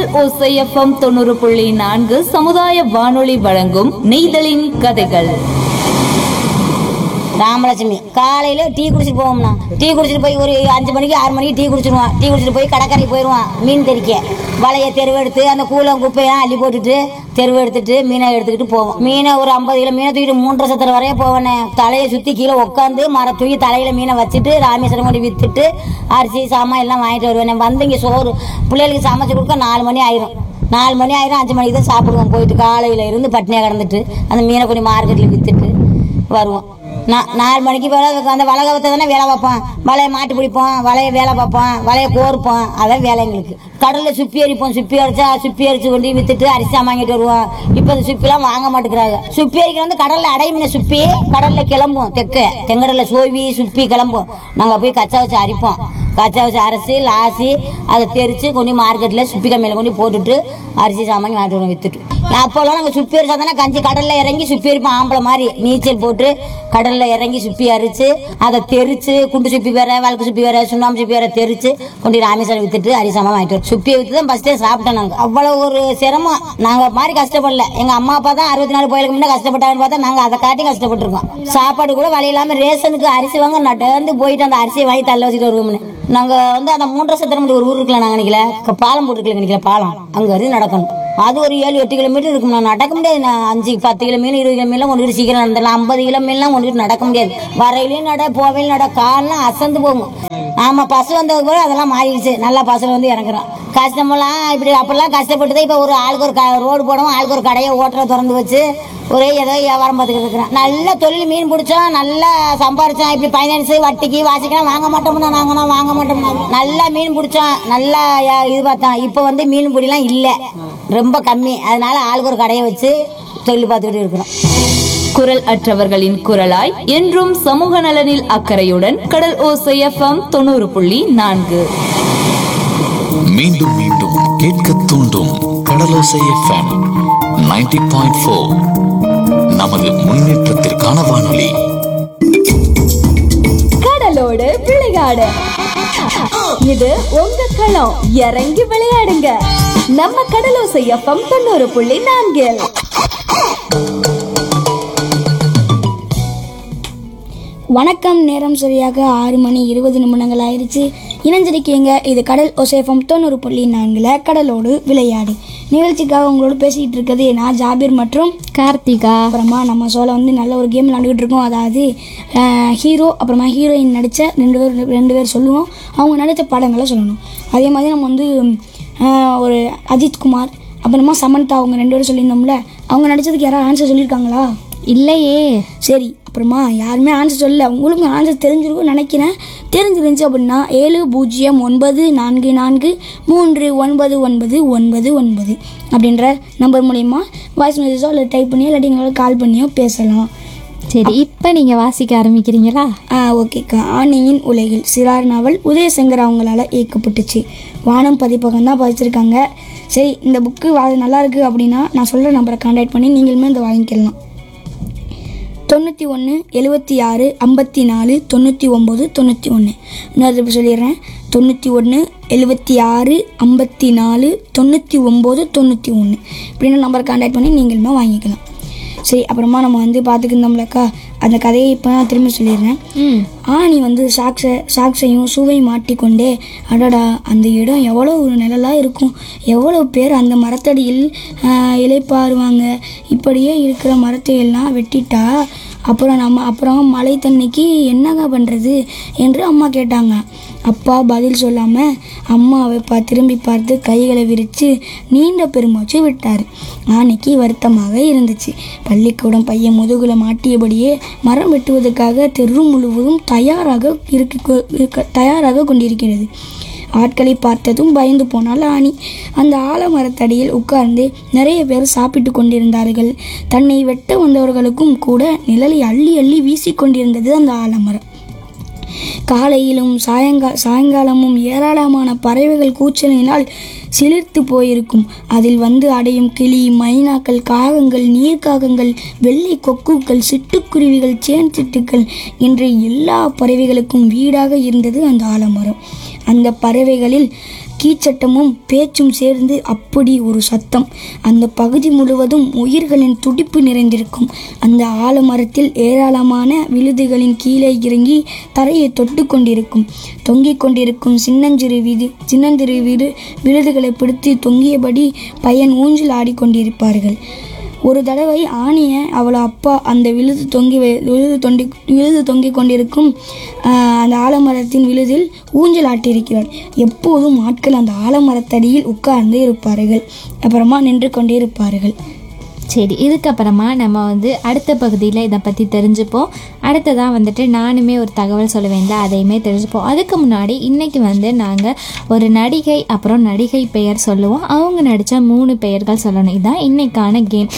ஓசைஎஃப்எம் தொண்ணூறு புள்ளி நான்கு சமுதாய வானொலி வழங்கும் நெய்தலின் கதைகள் ராமலட்சுமி காலையில டீ குடிச்சிட்டு போவோம்னா டீ குடிச்சிட்டு போய் ஒரு அஞ்சு மணிக்கு ஆறு மணிக்கு டீ குடிச்சிடுவான் டீ குடிச்சிட்டு போய் கடற்கரைக்கு போயிடுவான் மீன் தெறிக்க வலையை தெருவெடுத்து அந்த கூலம் குப்பையெல்லாம் அள்ளி போட்டுட்டு தெருவெடுத்துட்டு மீனை எடுத்துக்கிட்டு போவோம் மீனை ஒரு ஐம்பது கிலோ மீனை தூக்கிட்டு மூன்றரை சத்திர வரைய போவேனே தலையை சுற்றி கீழே உட்காந்து மர தூக்கி தலையில மீனை வச்சுட்டு ராமேஸ்வரம் கொண்டு வித்துட்டு அரிசி சாமான் எல்லாம் வாங்கிட்டு வருவேன் வந்து இங்கே சோறு பிள்ளைகளுக்கு சமைச்சு கொடுக்க நாலு மணி ஆயிரும் நாலு மணி ஆயிரம் அஞ்சு மணிக்கு தான் சாப்பிடுவோம் போயிட்டு காலையில இருந்து பட்னியாக கிடந்துட்டு அந்த மீனை கொண்டு மார்க்கெட்டில் வித்துட்டு வருவோம் நான் நாலு மணிக்கு மேலே அந்த வலை கவத்தை தானே வேலை பார்ப்போம் வலையை மாட்டு பிடிப்போம் வலையை வேலை பார்ப்போம் வலையை கோர்ப்போம் அதான் வேலை எங்களுக்கு கடலில் சுப்பி அரிப்போம் சுப்பி அரிச்சா சுப்பி அரிச்சு கொண்டு வித்துட்டு அரிசி வாங்கிட்டு வருவோம் இப்போ இந்த சுப்பிலாம் வாங்க மாட்டேங்கிறாங்க சுப்பி அரிக்கிற வந்து கடலில் அடைமீன சுப்பி கடலில் கிளம்பும் தெக்க தெங்கடலில் சோவி சுப்பி கிளம்பும் நாங்கள் போய் கச்சா வச்சு அரிப்போம் கச்சா வச்சு அரைச்சி லாசி அதை தெரிச்சு கொண்டு மார்க்கெட்டில் சுப்பி கம்மியில் கொண்டு போட்டுட்டு அரிசி சாமான் வாங்கிட்டு வருவோம் வித்துட்டு நான் அப்போல்லாம் நாங்கள் சுப்பி அரிச்சா தானே கஞ்சி கடலில் இறங்கி சுப்பி அரிப்போம் ஆம்பளை மாதிரி நீச்சல் போட்டு கடலில் இறங்கி சுப்பி அரிச்சு அதை தெரிச்சு குண்டு சுப்பி வேற வழக்கு சுப்பி வேற சுண்ணாம்பு சுப்பி வேற தெரிச்சு கொண்டு ராமேஸ்வரம் வித்துட்டு அரிசி சாமான் வாங்கிட்டு வருவோம் சுப்பியை வித்து தான் ஃபஸ்ட்டே சாப்பிட்டோம் நாங்கள் அவ்வளோ ஒரு சிரமம் நாங்கள் மாதிரி கஷ்டப்படல எங்கள் அம்மா அப்பா தான் அறுபத்தி நாலு கோயிலுக்கு முன்னே கஷ்டப்பட்டாங்கன்னு பார்த்தா நாங்கள் அதை காட்டி கஷ்டப்பட்டிருக்கோம் சாப்பாடு கூட வழி இல்லாமல் ரேஷனுக்கு அரிசி வாங்க நடந்து போயிட்டு அந்த அரிசியை வாங்கி தள்ள வச்சுட்டு வருவோம்னு நாங்கள் வந்து அந்த மூன்றரை சத்திரம் ஒரு ஊர் இருக்குல்ல நாங்கள் நினைக்கல க- பாலம் போட்டுருக்கல நினைக்கல பாலம் அங்கே இருந்து நடக்கணும் அது ஒரு ஏழு எட்டு கிலோமீட்டர் இருக்கும் நான் நடக்க முடியாது நான் அஞ்சு பத்து கிலோ மீன் இருபது கிலோ மீன்லாம் கொண்டு சீக்கிரம் நடந்துடலாம் ஐம்பது கிலோ மீன்லாம் கொண்டு நட முடியாது வரையிலையும் நட போவையிலும் நட கால்லாம் அசந்து போகும் ஆமா பசு வந்தது கூட அதெல்லாம் மாறிடுச்சு நல்லா பசுல வந்து இறங்குறோம் கஷ்டமெல்லாம் இப்படி அப்பெல்லாம் கஷ்டப்பட்டு தான் இப்போ ஒரு ஆளுக்கு ஒரு க- ரோடு போடவும் ஆளுக்கு ஒரு கடையை ஓட்டுற திறந்து வச்சு ஒரே ஏதோ வியாபாரம் பார்த்துக்கிட்டு இருக்கிறேன் நல்ல தொழில் மீன் பிடிச்சோம் நல்லா சம்பாரிச்சோம் இப்படி ஃபைனான்ஸ் வட்டிக்கு வாசிக்கலாம் வாங்க மாட்டோம்னா நாங்கன்னா வாங்க மாட்டோம்னா நல்லா மீன் பிடிச்சோம் நல்லா யா- இது பார்த்தோம் இப்போ வந்து மீன் பிடிலாம் இல்லை ரொம்ப கம்மி அதனால ஆளுக்கு ஒரு கடையை வச்சு தொழில் பார்த்துக்கிட்டு இருக்கிறோம் குரல் அற்றவர்களின் குரலாய் என்றும் சமூக நலனில் அக்கறையுடன் கடல் ஓசை எஃப்எம் தொண்ணூறு புள்ளி நான்கு மீண்டும் மீண்டும் கேட்க தூண்டும் கடலோசை எஃப்எம் 90.4 பாயிண்ட் ஃபோர் நமது முன்னேற்றத்திற்கான வானொலி கடலோடு விளையாடு இது உங்க களம் இறங்கி விளையாடுங்க நம்ம கடலோசை எஃப்எம் தொண்ணூறு புள்ளி நான்கில் வணக்கம் நேரம் சரியாக ஆறு மணி இருபது நிமிடங்கள் ஆயிடுச்சு இணைஞ்சிருக்கீங்க இது கடல் ஒசேஃபம் தொண்ணூறு புள்ளி நான்கில் கடலோடு விளையாடு நிகழ்ச்சிக்காக உங்களோட பேசிக்கிட்டு இருக்கிறது நான் ஜாபீர் மற்றும் கார்த்திகா அப்புறமா நம்ம சோழ வந்து நல்ல ஒரு கேம் விளாண்டுக்கிட்டு இருக்கோம் அதாவது ஹீரோ அப்புறமா ஹீரோயின் நடித்த ரெண்டு பேர் ரெண்டு பேர் சொல்லுவோம் அவங்க நடித்த படங்களை சொல்லணும் அதே மாதிரி நம்ம வந்து ஆஹ், ஒரு அஜித் குமார் அப்புறமா சமந்தா அவங்க ரெண்டு பேரும் சொல்லியிருந்தோம்ல அவங்க நடித்ததுக்கு யாராவது ஆன்சர் சொல்லியிருக்காங்களா இல்லையே சரி அப்புறமா யாருமே ஆன்சர் சொல்லல உங்களுக்கு ஆன்சர் தெரிஞ்சிருக்கும் நினைக்கிறேன் தெரிஞ்சிருந்துச்சு அப்படின்னா ஏழு பூஜ்ஜியம் ஒன்பது நான்கு நான்கு மூன்று ஒன்பது ஒன்பது ஒன்பது ஒன்பது அப்படின்ற நம்பர் மூலயமா வாய்ஸ் மெசேஜோ இல்லை டைப் பண்ணியோ இல்லாட்டி எங்களால் கால் பண்ணியோ பேசலாம் சரி இப்போ நீங்கள் வாசிக்க ஆரம்பிக்கிறீங்களா ஆ ஓகேக்கா ஆணியின் உலகில் சிறார் நாவல் உதயசங்கர் அவங்களால இயக்கப்பட்டுச்சு வானம் பதிப்பகம் தான் பதிச்சிருக்காங்க சரி இந்த புக்கு நல்லா இருக்கு அப்படின்னா நான் சொல்கிற நம்பரை கான்டாக்ட் பண்ணி நீங்களுமே இந்த வாங்கிக்கலாம் தொண்ணூற்றி ஒன்று எழுபத்தி ஆறு ஐம்பத்தி நாலு தொண்ணூற்றி ஒம்பது தொண்ணூற்றி ஒன்று இன்னொரு திருப்பி சொல்லிடுறேன் தொண்ணூற்றி ஒன்று எழுபத்தி ஆறு ஐம்பத்தி நாலு தொண்ணூற்றி ஒம்பது தொண்ணூற்றி ஒன்று இப்படின்னு நம்பர் கான்டாக்ட் பண்ணி நீங்களுமே வாங்கிக்கலாம் சரி அப்புறமா நம்ம வந்து பார்த்துக்கிருந்தோம்லக்கா அந்த கதையை இப்போ நான் திரும்பி சொல்லிடுறேன் ஆணி வந்து சாக்ஸை சாக்ஸையும் சூவை மாட்டிக்கொண்டே அடடா அந்த இடம் எவ்வளோ ஒரு நிழலாக இருக்கும் எவ்வளோ பேர் அந்த மரத்தடியில் ஆஹ், இளைப்பாறுவாங்க இப்படியே இருக்கிற மரத்தை எல்லாம் வெட்டிட்டா அப்புறம் நம்ம அப்புறம் மழை தண்ணிக்கு என்னங்க பண்ணுறது என்று அம்மா கேட்டாங்க அப்பா பதில் சொல்லாமல் அம்மாவை பா திரும்பி பார்த்து கைகளை விரித்து நீண்ட பெருமூச்சு விட்டார் ஆனைக்கு வருத்தமாக இருந்துச்சு பள்ளிக்கூடம் பையன் முதுகுல மாட்டியபடியே மரம் வெட்டுவதற்காக தெரு முழுவதும் தயாராக இருக்க இருக்க தயாராக கொண்டிருக்கிறது ஆட்களை பார்த்ததும் பயந்து போனாள் ஆணி அந்த ஆலமரத்தடியில் உட்கார்ந்து நிறைய பேர் சாப்பிட்டு கொண்டிருந்தார்கள் தன்னை வெட்ட வந்தவர்களுக்கும் கூட நிழலை அள்ளி அள்ளி வீசிக்கொண்டிருந்தது அந்த ஆலமரம் காலையிலும் சாயங்கா சாயங்காலமும் ஏராளமான பறவைகள் கூச்சலினால் சிலிர்த்து போயிருக்கும் அதில் வந்து அடையும் கிளி மைனாக்கள் காகங்கள் நீர்க்காகங்கள் வெள்ளை கொக்குகள் சிட்டுக்குருவிகள் சேன் சிட்டுக்கள் என்ற எல்லா பறவைகளுக்கும் வீடாக இருந்தது அந்த ஆலமரம் அந்த பறவைகளில் கீச்சட்டமும் பேச்சும் சேர்ந்து அப்படி ஒரு சத்தம் அந்த பகுதி முழுவதும் உயிர்களின் துடிப்பு நிறைந்திருக்கும் அந்த ஆலமரத்தில் ஏராளமான விழுதுகளின் கீழே இறங்கி தரையை தொட்டு கொண்டிருக்கும் தொங்கிக் கொண்டிருக்கும் சின்னஞ்சிறு விது சின்னஞ்சிறு விடு விழுதுகளை பிடித்து தொங்கியபடி பையன் ஊஞ்சல் ஆடிக்கொண்டிருப்பார்கள் ஒரு தடவை ஆணியை அவளை அப்பா அந்த விழுது தொங்கி வை- விழுது தொண்டி விழுது தொங்கிக் கொண்டிருக்கும் ஆஹ், அந்த ஆலமரத்தின் விழுதில் ஊஞ்சல் ஆட்டியிருக்கிறார் எப்போதும் ஆட்கள் அந்த ஆலமரத்தடியில் உட்கார்ந்து இருப்பார்கள் அப்புறமா நின்று கொண்டே இருப்பார்கள் சரி இதுக்கப்புறமா நம்ம வந்து அடுத்த பகுதியில் இதை பற்றி தெரிஞ்சுப்போம் அடுத்ததாக வந்துட்டு நானுமே ஒரு தகவல் சொல்லுவேன்ல அதையுமே தெரிஞ்சுப்போம் அதுக்கு முன்னாடி இன்னைக்கு வந்து நாங்கள் ஒரு நடிகை அப்புறம் நடிகை பெயர் சொல்லுவோம் அவங்க நடித்த மூணு பெயர்கள் சொல்லணும் இதுதான் இன்னைக்கான கேம்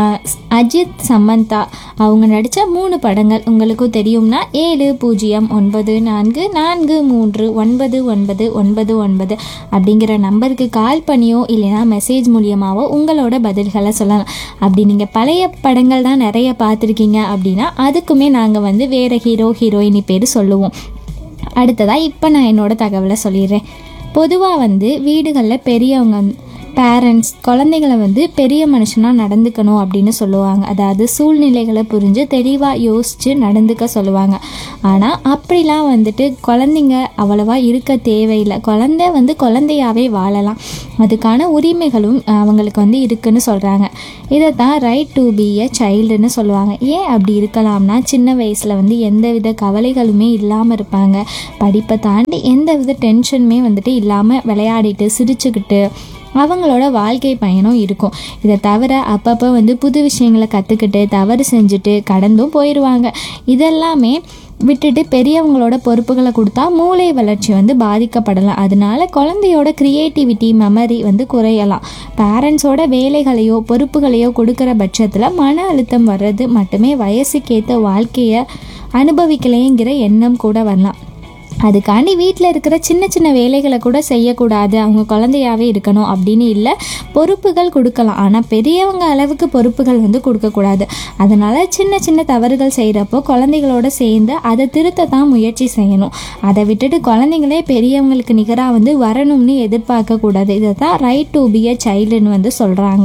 அஜித் சமந்தா அவங்க நடித்த மூணு படங்கள் உங்களுக்கும் தெரியும்னா ஏழு பூஜ்ஜியம் ஒன்பது நான்கு நான்கு மூன்று ஒன்பது ஒன்பது ஒன்பது ஒன்பது அப்படிங்கிற நம்பருக்கு கால் பண்ணியோ இல்லைனா மெசேஜ் மூலியமாவோ உங்களோட பதில்களை சொல்லலாம் அப்படி நீங்கள் பழைய படங்கள் தான் நிறைய பார்த்துருக்கீங்க அப்படின்னா அதுக்குமே நாங்கள் வந்து வேறு ஹீரோ ஹீரோயினி பேர் சொல்லுவோம் அடுத்ததாக இப்போ நான் என்னோட தகவலை சொல்லிடுறேன் பொதுவாக வந்து வீடுகளில் பெரியவங்க பேரண்ட்ஸ் குழந்தைகளை வந்து பெரிய மனுஷனாக நடந்துக்கணும் அப்படின்னு சொல்லுவாங்க அதாவது சூழ்நிலைகளை புரிஞ்சு தெளிவாக யோசித்து நடந்துக்க சொல்லுவாங்க ஆனால் அப்படிலாம் வந்துட்டு குழந்தைங்க அவ்வளவா இருக்க தேவையில்லை குழந்தை வந்து குழந்தையாவே வாழலாம் அதுக்கான உரிமைகளும் அஹ், அவங்களுக்கு வந்து இருக்குன்னு சொல்கிறாங்க இதை தான் ரைட் டு பி எ சைல்டுன்னு சொல்லுவாங்க ஏன் அப்படி இருக்கலாம்னா சின்ன வயசில் வந்து எந்தவித கவலைகளுமே இல்லாமல் இருப்பாங்க படிப்பை தாண்டி எந்தவித டென்ஷனுமே வந்துட்டு இல்லாமல் விளையாடிட்டு சிரிச்சுக்கிட்டு அவங்களோட வாழ்க்கை பயணம் இருக்கும் இதை தவிர அப்பப்போ வந்து புது விஷயங்களை கற்றுக்கிட்டு தவறு செஞ்சுட்டு கடந்தும் போயிடுவாங்க இதெல்லாமே விட்டுட்டு பெரியவங்களோட பொறுப்புகளை கொடுத்தா மூளை வளர்ச்சி வந்து பாதிக்கப்படலாம் அதனால குழந்தையோட க்ரியேட்டிவிட்டி மெமரி வந்து குறையலாம் பேரண்ட்ஸோட வேலைகளையோ பொறுப்புகளையோ கொடுக்குற பட்சத்தில் மன அழுத்தம் வர்றது மட்டுமே வயசுக்கேற்ற வாழ்க்கையை அனுபவிக்கலைங்கிற எண்ணம் கூட வரலாம் அதுக்காண்டி வீட்டில் இருக்கிற சின்ன சின்ன வேலைகளை கூட செய்யக்கூடாது அவங்க குழந்தையாவே இருக்கணும் அப்படின்னு இல்லை பொறுப்புகள் கொடுக்கலாம் ஆனால் பெரியவங்க அளவுக்கு பொறுப்புகள் வந்து கொடுக்கக்கூடாது அதனால் சின்ன சின்ன தவறுகள் செய்கிறப்போ குழந்தைகளோட சேர்ந்து அதை திருத்த தான் முயற்சி செய்யணும் அதை விட்டுட்டு குழந்தைங்களே பெரியவங்களுக்கு நிகராக வந்து வரணும்னு எதிர்பார்க்கக்கூடாது இதை தான் ரைட் டு பி அ சைல்டுன்னு வந்து சொல்கிறாங்க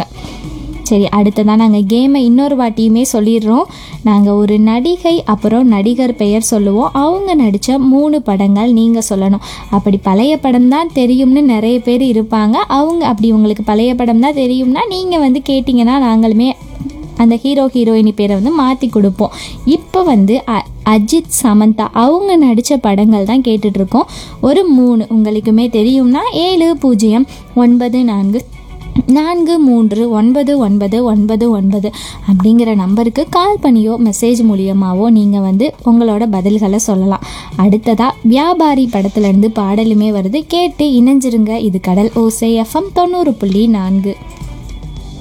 சரி அடுத்ததான் நாங்கள் கேமை இன்னொரு வாட்டியுமே சொல்லிடுறோம் நாங்கள் ஒரு நடிகை அப்புறம் நடிகர் பெயர் சொல்லுவோம் அவங்க நடித்த மூணு படங்கள் நீங்கள் சொல்லணும் அப்படி பழைய படம் தான் தெரியும்னு நிறைய பேர் இருப்பாங்க அவங்க அப்படி உங்களுக்கு பழைய படம் தான் தெரியும்னா நீங்கள் வந்து கேட்டிங்கன்னா நாங்களுமே அந்த ஹீரோ ஹீரோயினி பேரை வந்து மாற்றி கொடுப்போம் இப்போ வந்து அ- அஜித் சமந்தா அவங்க நடித்த படங்கள் தான் கேட்டுட்ருக்கோம் ஒரு மூணு உங்களுக்குமே தெரியும்னா ஏழு பூஜ்ஜியம் ஒன்பது நான்கு நான்கு மூன்று ஒன்பது ஒன்பது ஒன்பது ஒன்பது அப்படிங்கிற நம்பருக்கு கால் பண்ணியோ மெசேஜ் மூலியமாவோ நீங்கள் வந்து உங்களோட பதில்களை சொல்லலாம் அடுத்ததாக வியாபாரி படத்துலேருந்து பாடலுமே வருது கேட்டு இணைஞ்சிருங்க இது கடல் ஓசை எஃப்எம் தொண்ணூறு புள்ளி நான்கு